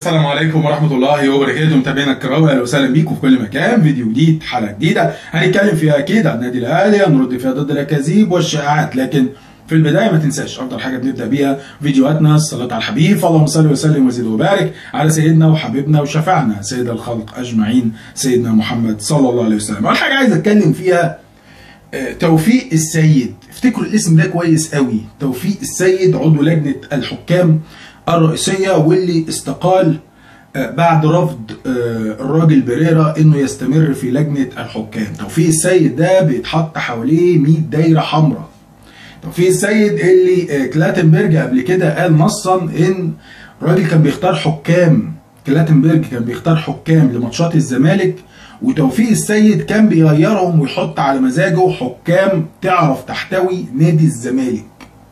السلام عليكم ورحمة الله وبركاته متابعينا الكرام اهلا وسهلا بيكم في كل مكان فيديو جديد حلقة جديدة هنتكلم فيها اكيد عن النادي الاهلي هنرد فيها ضد الاكاذيب والشائعات لكن في البداية ما تنساش أفضل حاجة بنبدأ بيها فيديوهاتنا الصلاة على الحبيب اللهم صل وسلم وزد وبارك على سيدنا وحبيبنا وشفعنا سيد الخلق أجمعين سيدنا محمد صلى الله عليه وسلم أول حاجة عايز أتكلم فيها آه، توفيق السيد افتكروا الاسم ده كويس قوي توفيق السيد عضو لجنة الحكام الرئيسية واللي استقال آه، بعد رفض آه، الراجل بريرا انه يستمر في لجنة الحكام توفيق السيد ده بيتحط حواليه 100 دايرة حمراء توفيق السيد اللي آه، كلاتنبرج قبل كده قال نصا ان الراجل كان بيختار حكام كلاتنبرج كان بيختار حكام لماتشات الزمالك وتوفيق السيد كان بيغيرهم ويحط على مزاجه حكام تعرف تحتوي نادي الزمالك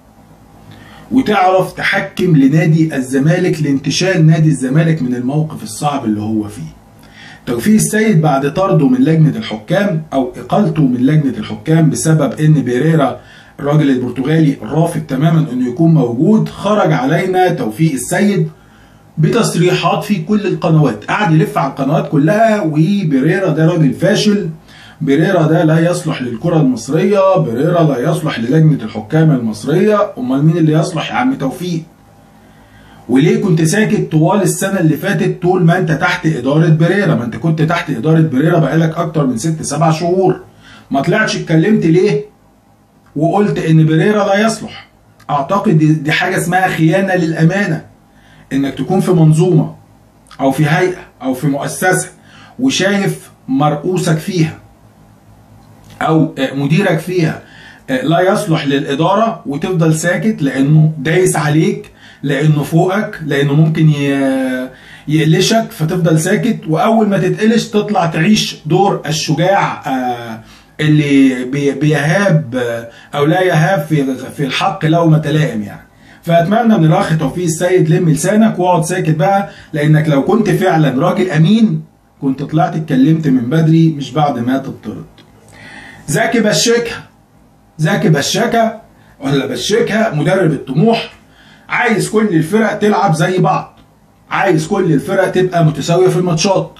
وتعرف تحكم لنادي الزمالك لانتشال نادي الزمالك من الموقف الصعب اللي هو فيه توفيق السيد بعد طرده من لجنة الحكام أو إقالته من لجنة الحكام بسبب إن بيريرا الراجل البرتغالي رافض تماما إنه يكون موجود خرج علينا توفيق السيد بتصريحات في كل القنوات قعد يلف على القنوات كلها وبيريرا ده راجل فاشل بيريرا ده لا يصلح للكرة المصرية بيريرا لا يصلح للجنة الحكام المصرية أمال مين اللي يصلح يا عم توفيق وليه كنت ساكت طوال السنة اللي فاتت طول ما انت تحت إدارة بريرا ما انت كنت تحت إدارة بريرا بقالك أكتر من ست سبع شهور ما طلعتش اتكلمت ليه وقلت إن بريرا لا يصلح أعتقد دي, دي حاجة اسمها خيانة للأمانة إنك تكون في منظومة أو في هيئة أو في مؤسسة وشايف مرؤوسك فيها أو مديرك فيها لا يصلح للإدارة وتفضل ساكت لأنه دايس عليك لانه فوقك لانه ممكن ي- يقلشك فتفضل ساكت واول ما تتقلش تطلع تعيش دور الشجاع آه، اللي بي- بيهاب آه، او لا يهاب في في الحق لومة لائم يعني فاتمنى من الاخ توفيق السيد لم لسانك واقعد ساكت بقى لانك لو كنت فعلا راجل امين كنت طلعت اتكلمت من بدري مش بعد ما تطرد زكي بشكها زكي بشكها ولا بشكها مدرب الطموح عايز كل الفرق تلعب زي بعض عايز كل الفرق تبقى متساويه في الماتشات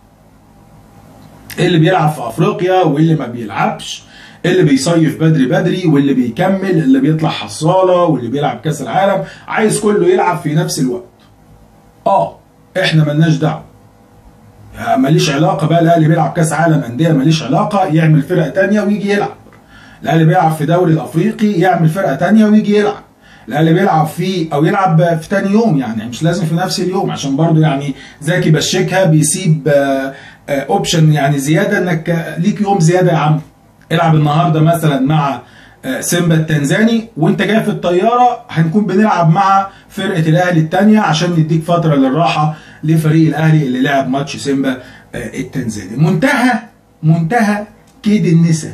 اللي بيلعب في افريقيا واللي ما بيلعبش اللي بيصيف بدري بدري واللي بيكمل اللي بيطلع حصاله واللي بيلعب كاس العالم عايز كله يلعب في نفس الوقت اه احنا ملناش دعوه آه، ماليش علاقه بقى الاهلي بيلعب كاس عالم انديه ماليش علاقه يعمل فرقه تانية ويجي يلعب الاهلي بيلعب في دوري الافريقي يعمل فرقه تانية ويجي يلعب الاهلي بيلعب فيه او يلعب في تاني يوم يعني مش لازم في نفس اليوم عشان برضو يعني زكي بشكها بيسيب اوبشن يعني زياده انك آه، ليك يوم زياده يا عم العب النهارده مثلا مع آه، سيمبا التنزاني وانت جاي في الطياره هنكون بنلعب مع فرقه الاهلي الثانيه عشان نديك فتره للراحه لفريق الاهلي اللي لعب ماتش سيمبا آه، التنزاني منتهى منتهى كيد النساء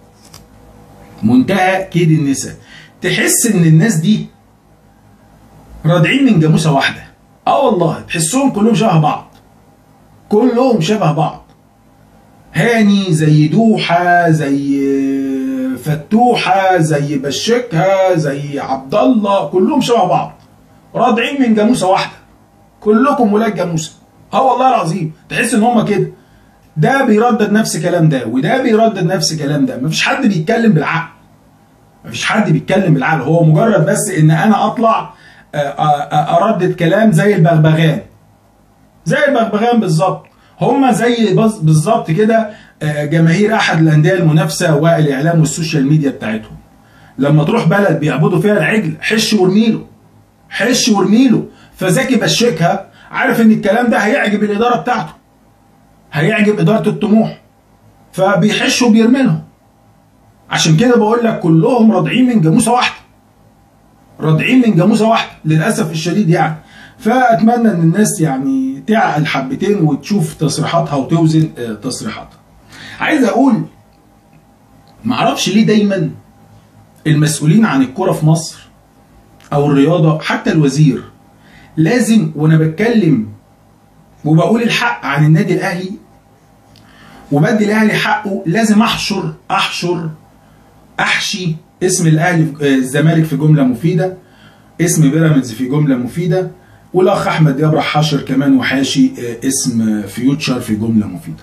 منتهى كيد النساء تحس ان الناس دي رادعين من جاموسه واحده اه والله تحسهم كلهم شبه بعض كلهم شبه بعض هاني زي دوحه زي فتوحه زي بشكها زي عبد الله كلهم شبه بعض رادعين من جاموسه واحده كلكم ولاد جاموسه اه والله العظيم تحس ان هم كده ده بيردد نفس كلام ده وده بيردد نفس كلام ده مفيش حد بيتكلم بالعقل مفيش حد بيتكلم بالعقل هو مجرد بس ان انا اطلع آه، آه، آه، اردد كلام زي البغبغان زي البغبغان بالظبط هما زي بز- بالظبط كده آه، جماهير احد الانديه المنافسه والاعلام والسوشيال ميديا بتاعتهم لما تروح بلد بيعبدوا فيها العجل حش وارميله حش وارميله فزكي بشكها عارف ان الكلام ده هيعجب الاداره بتاعته هيعجب اداره الطموح فبيحش وبيرمي عشان كده بقول لك كلهم رادعين من جاموسه واحده رادعين من جاموسه واحده للاسف الشديد يعني فاتمنى ان الناس يعني تعقل حبتين وتشوف تصريحاتها وتوزن آه، تصريحاتها عايز اقول معرفش ليه دايما المسؤولين عن الكرة في مصر او الرياضة حتى الوزير لازم وانا بتكلم وبقول الحق عن النادي الاهلي وبدي الاهلي حقه لازم احشر احشر احشي اسم الاهلي في- آه، الزمالك في جمله مفيده اسم بيراميدز في جمله مفيده والاخ احمد دياب راح حاشر كمان وحاشي اسم فيوتشر في جمله مفيده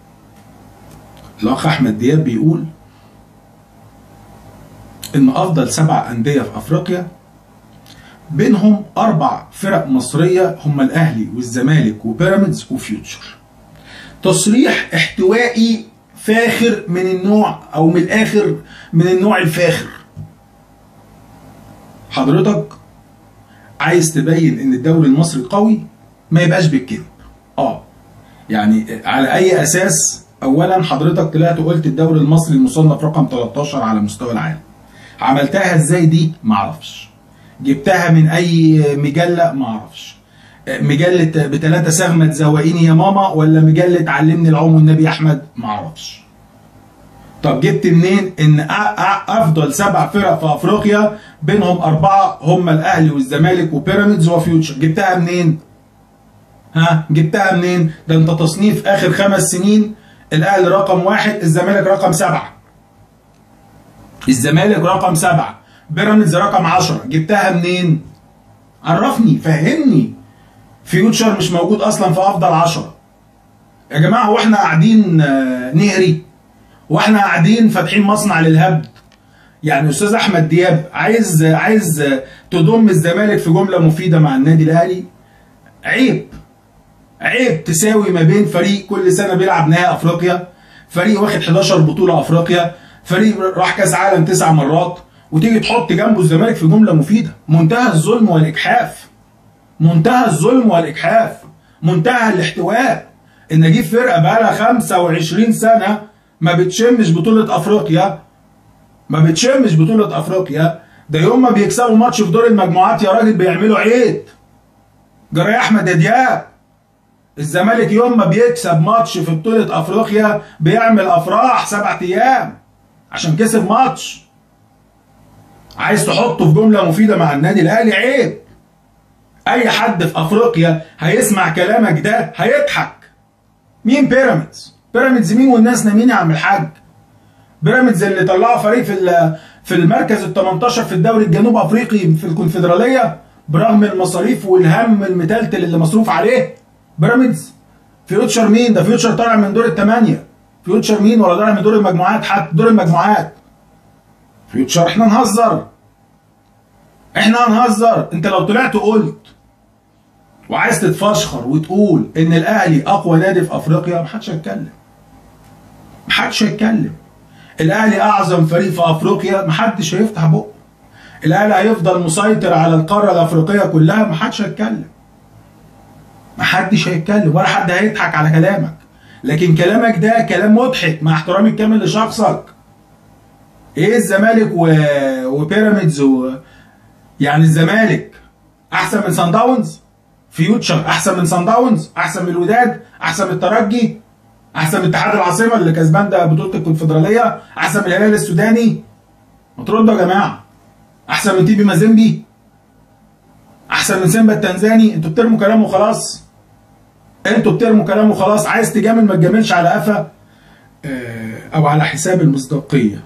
الاخ احمد دياب بيقول ان افضل سبع انديه في افريقيا بينهم اربع فرق مصريه هم الاهلي والزمالك وبيراميدز وفيوتشر تصريح احتوائي فاخر من النوع او من الاخر من النوع الفاخر حضرتك عايز تبين ان الدوري المصري قوي ما يبقاش بالكذب اه يعني على اي اساس اولا حضرتك طلعت وقلت الدوري المصري المصنف رقم 13 على مستوى العالم عملتها ازاي دي معرفش جبتها من اي مجله معرفش مجله بثلاثه سغمه زوقيني يا ماما ولا مجله علمني العوم والنبي احمد معرفش طب جبت منين ان افضل سبع فرق في افريقيا بينهم اربعه هم الاهلي والزمالك وبيراميدز وفيوتشر جبتها منين ها جبتها منين ده انت تصنيف اخر خمس سنين الاهلي رقم واحد الزمالك رقم سبعه الزمالك رقم سبعه بيراميدز رقم عشرة جبتها منين عرفني فهمني فيوتشر مش موجود اصلا في افضل عشرة يا جماعه هو احنا قاعدين نهري واحنا قاعدين فاتحين مصنع للهبد يعني استاذ احمد دياب عايز عايز تضم الزمالك في جمله مفيده مع النادي الاهلي عيب عيب تساوي ما بين فريق كل سنه بيلعب نهائي افريقيا فريق واخد 11 بطوله افريقيا فريق راح كاس عالم تسع مرات وتيجي تحط جنبه الزمالك في جمله مفيده منتهى الظلم والاجحاف منتهى الظلم والاجحاف منتهى الاحتواء ان اجيب فرقه بقى لها 25 سنه ما بتشمش بطوله افريقيا ما بتشمش بطوله افريقيا ده يوم ما بيكسبوا ماتش في دور المجموعات يا راجل بيعملوا عيد جرى احمد دياب الزمالك يوم ما بيكسب ماتش في بطوله افريقيا بيعمل افراح سبع ايام عشان كسب ماتش عايز تحطه في جمله مفيده مع النادي الاهلي عيب اي حد في افريقيا هيسمع كلامك ده هيضحك مين بيراميدز بيراميدز مين والناس نايمين يا عم الحاج بيراميدز اللي طلعوا فريق في في المركز ال 18 في الدوري الجنوب افريقي في الكونفدراليه برغم المصاريف والهم المتلتل اللي مصروف عليه بيراميدز فيوتشر مين ده فيوتشر طالع من دور الثمانيه فيوتشر مين ولا طالع من دور المجموعات حتى دور المجموعات فيوتشر احنا نهزر احنا هنهزر انت لو طلعت وقلت وعايز تتفشخر وتقول ان الاهلي اقوى نادي في افريقيا محدش هيتكلم محدش هيتكلم الاهلي اعظم فريق في افريقيا محدش هيفتح بقه الاهلي هيفضل مسيطر على القاره الافريقيه كلها محدش هيتكلم محدش هيتكلم ولا حد هيضحك على كلامك لكن كلامك ده كلام مضحك مع احترامي الكامل لشخصك ايه الزمالك و... وبيراميدز و... يعني الزمالك احسن من سان داونز فيوتشر احسن من سان داونز احسن من الوداد احسن من الترجي احسن من اتحاد العاصمه اللي كسبان ده بطوله الكونفدراليه احسن من الهلال السوداني ما تردوا يا جماعه احسن من تيبي مازيمبي احسن من سيمبا التنزاني انتوا بترموا كلام وخلاص انتوا بترموا كلام وخلاص عايز تجامل ما تجاملش على قفا او على حساب المصداقيه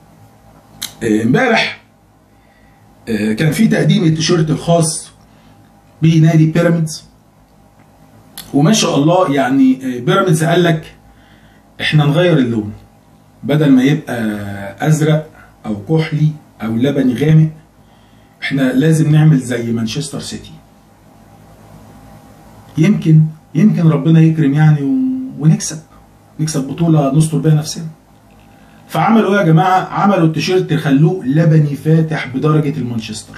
امبارح كان في تقديم التيشيرت الخاص بنادي بيراميدز وما شاء الله يعني بيراميدز قال لك احنا نغير اللون بدل ما يبقى ازرق او كحلي او لبني غامق احنا لازم نعمل زي مانشستر سيتي يمكن يمكن ربنا يكرم يعني ونكسب نكسب بطولة نستر بيها نفسنا فعملوا ايه يا جماعة عملوا التيشيرت خلوه لبني فاتح بدرجة المانشستر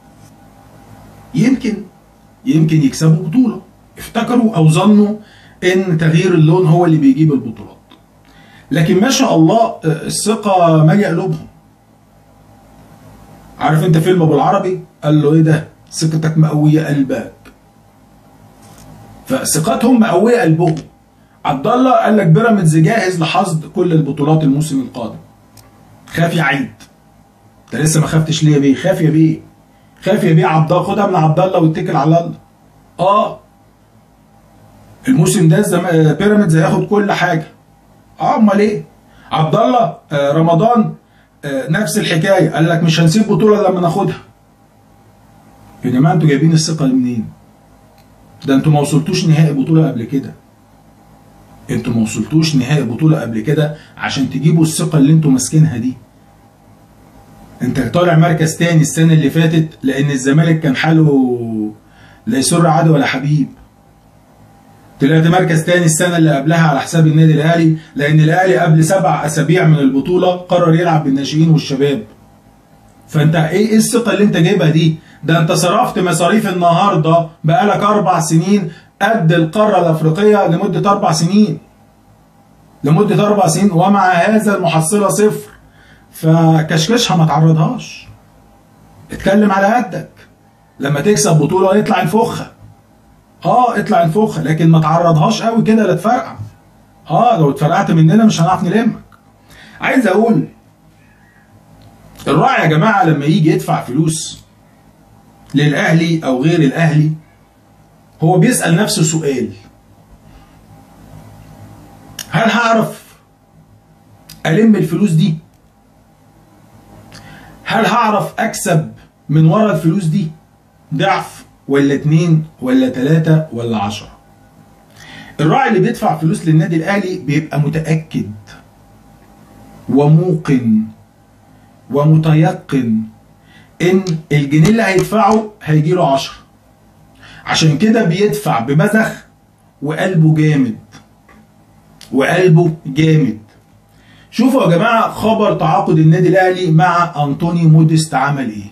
يمكن يمكن يكسبوا بطولة افتكروا او ظنوا ان تغيير اللون هو اللي بيجيب البطولات لكن ما شاء الله الثقة مالية قلوبهم عارف انت فيلم ابو العربي قال له ايه ده ثقتك مقوية قلبك فثقتهم مقوية قلبهم عبد الله قال لك بيراميدز جاهز لحصد كل البطولات الموسم القادم خاف يا عيد انت لسه ما خفتش ليه يا بيه خاف يا بيه خاف يا بيه عبد الله خدها من عبد الله واتكل على الله اه الموسم ده زم... بيراميدز هياخد كل حاجه اه امال ايه عبد الله آه رمضان آه نفس الحكايه قال لك مش هنسيب بطوله لما ناخدها يا جماعه انتوا جايبين الثقه دي منين ده انتوا ما وصلتوش نهائي بطوله قبل كده انتوا ما وصلتوش نهائي بطوله قبل كده عشان تجيبوا الثقه اللي انتوا ماسكينها دي انت طالع مركز تاني السنه اللي فاتت لان الزمالك كان حاله لا يسر عدو ولا حبيب طلعت مركز تاني السنه اللي قبلها على حساب النادي الاهلي لان الاهلي قبل سبع اسابيع من البطوله قرر يلعب بالناشئين والشباب فانت ايه ايه الثقه اللي انت جايبها دي ده انت صرفت مصاريف النهارده بقالك اربع سنين قد القاره الافريقيه لمده اربع سنين لمده اربع سنين ومع هذا المحصله صفر فكشكشها ما تعرضهاش اتكلم على قدك لما تكسب بطوله يطلع الفخه اه اطلع الفخه لكن ما تعرضهاش قوي كده لا تفرقع اه لو اتفرقعت مننا مش هنعرف نلمك عايز اقول الراعي يا جماعه لما يجي يدفع فلوس للاهلي او غير الاهلي هو بيسال نفسه سؤال هل هعرف الم الفلوس دي هل هعرف اكسب من ورا الفلوس دي ضعف ولا اتنين ولا تلاتة ولا عشرة الراعي اللي بيدفع فلوس للنادي الاهلي بيبقى متأكد وموقن ومتيقن ان الجنيه اللي هيدفعه هيجيله عشرة عشان كده بيدفع بمزخ وقلبه جامد وقلبه جامد شوفوا يا جماعه خبر تعاقد النادي الاهلي مع انطوني موديست عمل ايه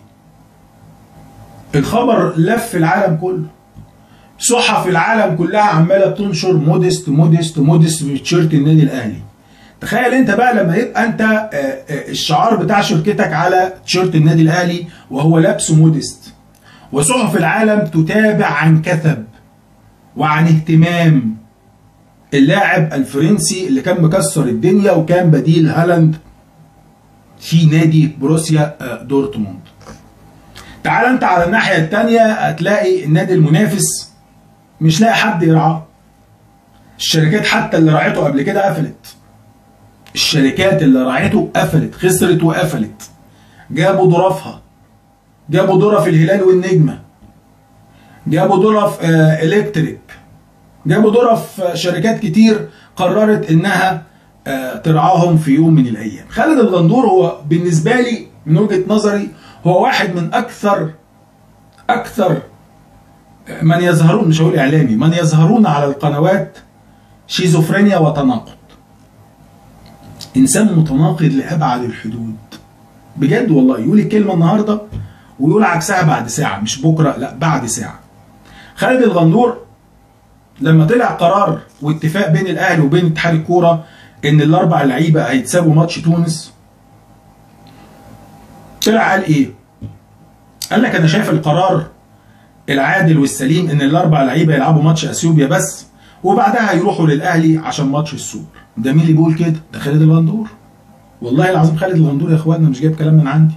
الخبر لف العالم كله صحف العالم كلها عماله بتنشر موديست موديست موديست في تيشيرت النادي الاهلي تخيل انت بقى لما يبقى انت الشعار بتاع شركتك على تيشيرت النادي الاهلي وهو لابسه موديست وصحف العالم تتابع عن كثب وعن اهتمام اللاعب الفرنسي اللي كان مكسر الدنيا وكان بديل هالاند في نادي بروسيا دورتموند تعال انت على الناحية التانية هتلاقي النادي المنافس مش لاقي حد يرعاه الشركات حتى اللي راعته قبل كده قفلت الشركات اللي راعته قفلت خسرت وقفلت جابوا ظرافها جابوا ظرف الهلال والنجمة جابوا ظرف آه الكتريك جابوا ظرف شركات كتير قررت انها آه ترعاهم في يوم من الايام خالد الغندور هو بالنسبة لي من وجهة نظري هو واحد من اكثر اكثر من يظهرون مش هقول اعلامي من يظهرون على القنوات شيزوفرينيا وتناقض انسان متناقض لابعد الحدود بجد والله يقول الكلمه النهارده ويقول عكسها بعد ساعه مش بكره لا بعد ساعه خالد الغندور لما طلع قرار واتفاق بين الاهلي وبين اتحاد الكوره ان الاربع لعيبه هيتسابوا ماتش تونس طلع قال ايه قال لك انا شايف القرار العادل والسليم ان الاربع لعيبه يلعبوا ماتش اثيوبيا بس وبعدها يروحوا للاهلي عشان ماتش السوبر ده مين اللي بيقول كده ده خالد الغندور والله العظيم خالد الغندور يا اخوانا مش جايب كلام من عندي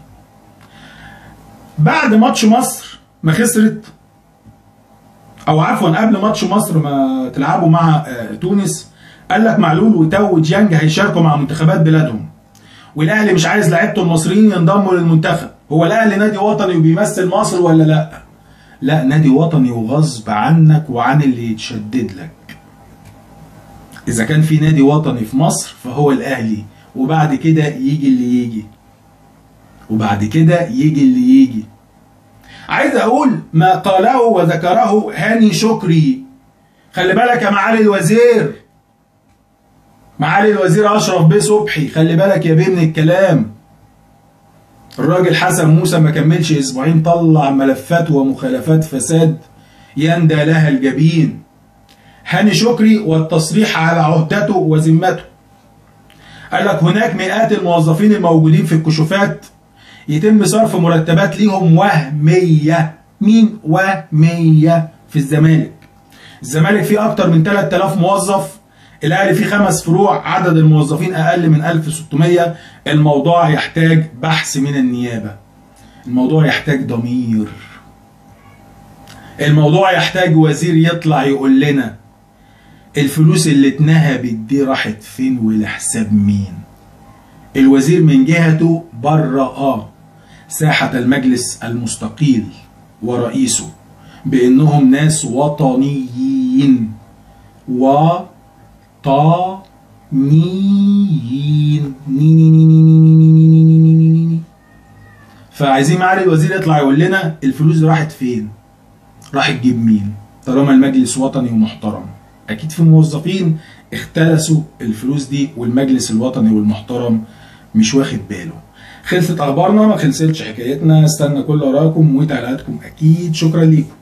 بعد ماتش مصر ما خسرت او عفوا قبل ماتش مصر ما تلعبوا مع تونس قال لك معلول وتو وجيانج هيشاركوا مع منتخبات بلادهم والاهلي مش عايز لعيبته المصريين ينضموا للمنتخب هو الاهلي نادي وطني وبيمثل مصر ولا لا لا نادي وطني وغصب عنك وعن اللي يتشدد لك اذا كان في نادي وطني في مصر فهو الاهلي وبعد كده يجي اللي يجي وبعد كده يجي اللي يجي عايز اقول ما قاله وذكره هاني شكري خلي بالك يا معالي الوزير معالي الوزير اشرف بيه صبحي خلي بالك يا بيه من الكلام الراجل حسن موسى ما كملش اسبوعين طلع ملفات ومخالفات فساد يندى لها الجبين هاني شكري والتصريح على عهدته وذمته قال لك هناك مئات الموظفين الموجودين في الكشوفات يتم صرف مرتبات ليهم وهمية مين وهمية في الزمالك الزمالك فيه أكتر من 3000 موظف الأهلي فيه خمس فروع عدد الموظفين أقل من 1600 الموضوع يحتاج بحث من النيابة الموضوع يحتاج ضمير الموضوع يحتاج وزير يطلع يقول لنا الفلوس اللي اتنهبت دي راحت فين ولحساب مين الوزير من جهته برأ ساحة المجلس المستقيل ورئيسه بانهم ناس وطنيين وطنيين ني ني ني ني ني ني ني ني ني ني ني ني. فعايزين معالي الوزير يطلع يقول لنا الفلوس دي راحت فين راح تجيب مين طالما المجلس وطني ومحترم اكيد في موظفين اختلسوا الفلوس دي والمجلس الوطني والمحترم مش واخد باله خلصت اخبارنا ما خلصتش حكايتنا استنى كل اراءكم وتعليقاتكم اكيد شكرا ليكم